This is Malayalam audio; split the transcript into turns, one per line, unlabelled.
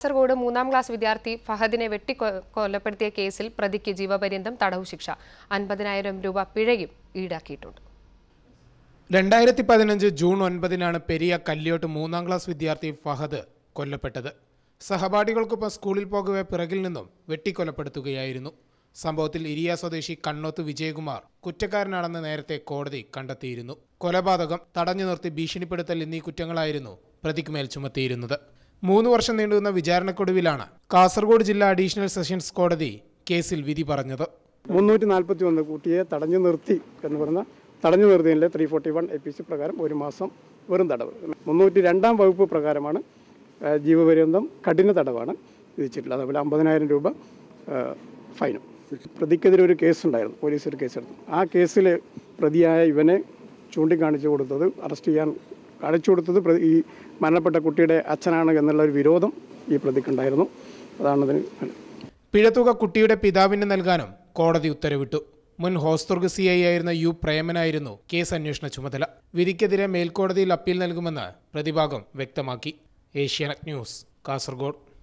കാസർഗോഡ് മൂന്നാം ക്ലാസ് വിദ്യാർത്ഥി ഫഹദിനെ വെട്ടി കൊ- കൊലപ്പെടുത്തിയ കേസിൽ പ്രതിക്ക് ജീവപര്യന്തം തടവു ശിക്ഷ അൻപതിനായിരം രൂപ പിഴയും ഈടാക്കിയിട്ടുണ്ട്
രണ്ടായിരത്തി പതിനഞ്ച് ജൂൺ ഒൻപതിനാണ് പെരിയ കല്യോട്ട് മൂന്നാം ക്ലാസ് വിദ്യാർത്ഥി ഫഹദ് കൊല്ലപ്പെട്ടത് സഹപാഠികൾക്കൊപ്പം സ്കൂളിൽ പോകവെ പിറകിൽ നിന്നും വെട്ടിക്കൊലപ്പെടുത്തുകയായിരുന്നു സംഭവത്തിൽ ഇരിയ സ്വദേശി കണ്ണോത്ത് വിജയകുമാർ കുറ്റക്കാരനാണെന്ന് നേരത്തെ കോടതി കണ്ടെത്തിയിരുന്നു കൊലപാതകം തടഞ്ഞു നിർത്തി ഭീഷണിപ്പെടുത്തൽ എന്നീ കുറ്റങ്ങളായിരുന്നു പ്രതിക്ക് മേൽ ചുമത്തിയിരുന്നത് മൂന്ന് വർഷം നീണ്ടുനിന്ന വിചാരണക്കൊടുവിലാണ് കാസർഗോഡ് ജില്ലാ അഡീഷണൽ സെഷൻസ് കോടതി കേസിൽ വിധി പറഞ്ഞത്
മുന്നൂറ്റി നാൽപ്പത്തി ഒന്ന് കുട്ടിയെ തടഞ്ഞു നിർത്തി എന്ന് പറഞ്ഞ തടഞ്ഞു നിർത്തിയതിലെ three forty one A P C പ്രകാരം ഒരു മാസം വെറും തടവ് മുന്നൂറ്റി രണ്ടാം വകുപ്പ് പ്രകാരമാണ് ആ, ജീവപര്യന്തം കഠിന തടവാണ് വിധിച്ചിട്ടുള്ളത് അതുപോലെ അമ്പതിനായിരം രൂപ ആ, ഫൈനും പ്രതിക്കെതിരെ ഒരു കേസുണ്ടായിരുന്നു പോലീസ് ഒരു കേസെടുത്തു ആ കേസിൽ പ്രതിയായ ഇവനെ ചൂണ്ടിക്കാണിച്ചു കൊടുത്തത് അറസ്റ്റ് ചെയ്യാൻ കാണിച്ചു കൊടുത്തത് പ്രതി- ഈ മരണപ്പെട്ട കുട്ടിയുടെ അച്ഛനാണ് എന്നുള്ള ഒരു വിരോധം ഈ പ്രതിക്കുണ്ടായിരുന്നു അതാണ് അതിന്
പിഴത്തുക കുട്ടിയുടെ പിതാവിന് നൽകാനും കോടതി ഉത്തരവിട്ടു മുൻ ഹോസ്തുർഗ് സി ഐ ആയിരുന്ന യു പ്രേമനായിരുന്നു കേസ് അന്വേഷണ ചുമതല വിധിക്കെതിരെ മേൽക്കോടതിയിൽ അപ്പീൽ നൽകുമെന്ന് പ്രതിഭാഗം വ്യക്തമാക്കി ഏഷ്യാനെറ്റ് ന്യൂസ് കാസർഗോഡ്